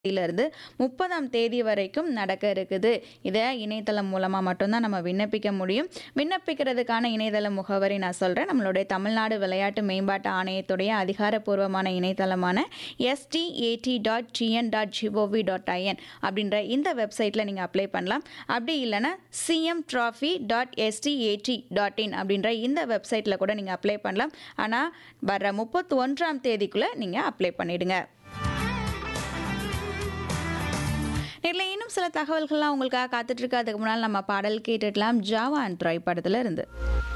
இருந்து முப்பதாம் தேதி வரைக்கும் நடக்க இருக்குது இதை இணையதளம் மூலமாக மட்டும்தான் நம்ம விண்ணப்பிக்க முடியும் விண்ணப்பிக்கிறதுக்கான இணையதள முகவரி நான் சொல்கிறேன் நம்மளுடைய தமிழ்நாடு விளையாட்டு மேம்பாட்டு ஆணையத்துடைய அதிகாரப்பூர்வமான இணையதளமான SDAT dot GN dot GOV dot IN அப்படின்ற இந்த வெப்சைட்டில் நீங்கள் அப்ளை பண்ணலாம் அப்படி இல்லைன்னா CM trophy dot SDAT dot in அப்படின்ற இந்த வெப்சைட்டில் கூட நீங்கள் அப்ளை பண்ணலாம் ஆனால் வர முப்பத்தி ஒன்றாம் தேதிக்குள்ளே நீங்கள் அப்ளை பண்ணிடுங்க நேரில் இன்னும் சில தகவல்கள்லாம் உங்களுக்காக காத்துட்டு இருக்கு அதுக்கு முன்னால் நம்ம பாடல் கேட்டுடலாம் ஜாவா அண்ட் ட்ரை படத்துல இருந்து